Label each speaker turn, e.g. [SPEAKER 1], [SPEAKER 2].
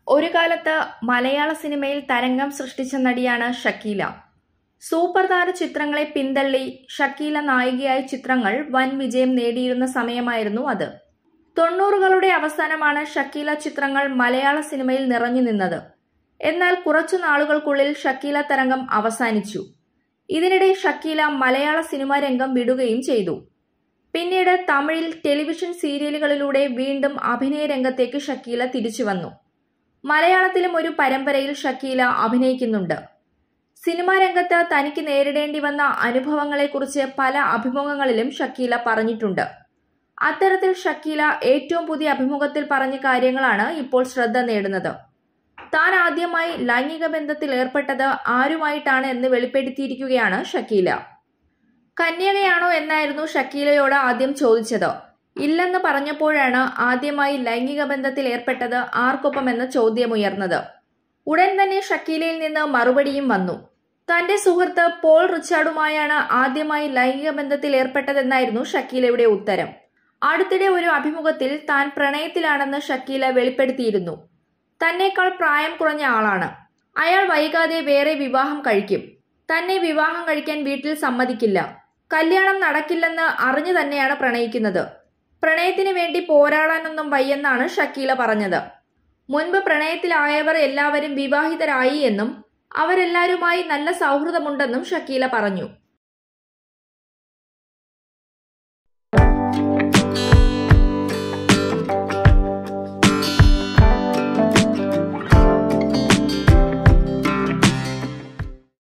[SPEAKER 1] ഒരു കാലത്ത് മലയാള സിനിമയിൽ തരംഗം സൃഷ്ടിച്ച നടിയാണ് ഷക്കീല സൂപ്പർ താര ചിത്രങ്ങളെ പിന്തള്ളി ഷക്കീല നായികയായ ചിത്രങ്ങൾ വൻ വിജയം നേടിയിരുന്ന സമയമായിരുന്നു അത് തൊണ്ണൂറുകളുടെ അവസാനമാണ് ഷക്കീല ചിത്രങ്ങൾ മലയാള സിനിമയിൽ നിറഞ്ഞു നിന്നത് എന്നാൽ കുറച്ചു നാളുകൾക്കുള്ളിൽ ഷക്കീല തരംഗം അവസാനിച്ചു ഇതിനിടെ ഷക്കീല മലയാള സിനിമാ രംഗം വിടുകയും ചെയ്തു പിന്നീട് തമിഴിൽ ടെലിവിഷൻ സീരിയലുകളിലൂടെ വീണ്ടും അഭിനയ രംഗത്തേക്ക് ഷക്കീല തിരിച്ചു വന്നു മലയാളത്തിലും ഒരു പരമ്പരയിൽ ഷക്കീല അഭിനയിക്കുന്നുണ്ട് സിനിമാ രംഗത്ത് തനിക്ക് നേരിടേണ്ടി വന്ന അനുഭവങ്ങളെക്കുറിച്ച് പല അഭിമുഖങ്ങളിലും ഷക്കീല പറഞ്ഞിട്ടുണ്ട് അത്തരത്തിൽ ഷക്കീല ഏറ്റവും പുതിയ അഭിമുഖത്തിൽ പറഞ്ഞ കാര്യങ്ങളാണ് ഇപ്പോൾ ശ്രദ്ധ നേടുന്നത് താൻ ആദ്യമായി ലൈംഗിക ബന്ധത്തിൽ ഏർപ്പെട്ടത് ആരുമായിട്ടാണ് എന്ന് വെളിപ്പെടുത്തിയിരിക്കുകയാണ് ഷക്കീല കന്യകയാണോ എന്നായിരുന്നു ഷക്കീലയോട് ആദ്യം ചോദിച്ചത് ഇല്ലെന്ന് പറഞ്ഞപ്പോഴാണ് ആദ്യമായി ലൈംഗിക ബന്ധത്തിൽ ഏർപ്പെട്ടത് ആർക്കൊപ്പം എന്ന ചോദ്യമുയർന്നത് ഉടൻ തന്നെ ഷക്കീലയിൽ നിന്ന് മറുപടിയും വന്നു തന്റെ സുഹൃത്ത് പോൾ റിച്ചാർഡുമായാണ് ആദ്യമായി ലൈംഗിക ബന്ധത്തിൽ ഏർപ്പെട്ടതെന്നായിരുന്നു ഷക്കീലയുടെ ഉത്തരം അടുത്തിടെ ഒരു അഭിമുഖത്തിൽ താൻ പ്രണയത്തിലാണെന്ന് ഷക്കീല വെളിപ്പെടുത്തിയിരുന്നു തന്നേക്കാൾ പ്രായം കുറഞ്ഞ ആളാണ് അയാൾ വൈകാതെ വേറെ വിവാഹം കഴിക്കും തന്നെ വിവാഹം കഴിക്കാൻ വീട്ടിൽ സമ്മതിക്കില്ല കല്യാണം നടക്കില്ലെന്ന് അറിഞ്ഞു തന്നെയാണ് പ്രണയിക്കുന്നത് പ്രണയത്തിന് വേണ്ടി പോരാടാനൊന്നും വയ്യെന്നാണ് ഷക്കീല പറഞ്ഞത് മുൻപ് പ്രണയത്തിലായവർ എല്ലാവരും വിവാഹിതരായി എന്നും അവരെല്ലാരുമായി നല്ല സൗഹൃദമുണ്ടെന്നും ഷക്കീല പറഞ്ഞു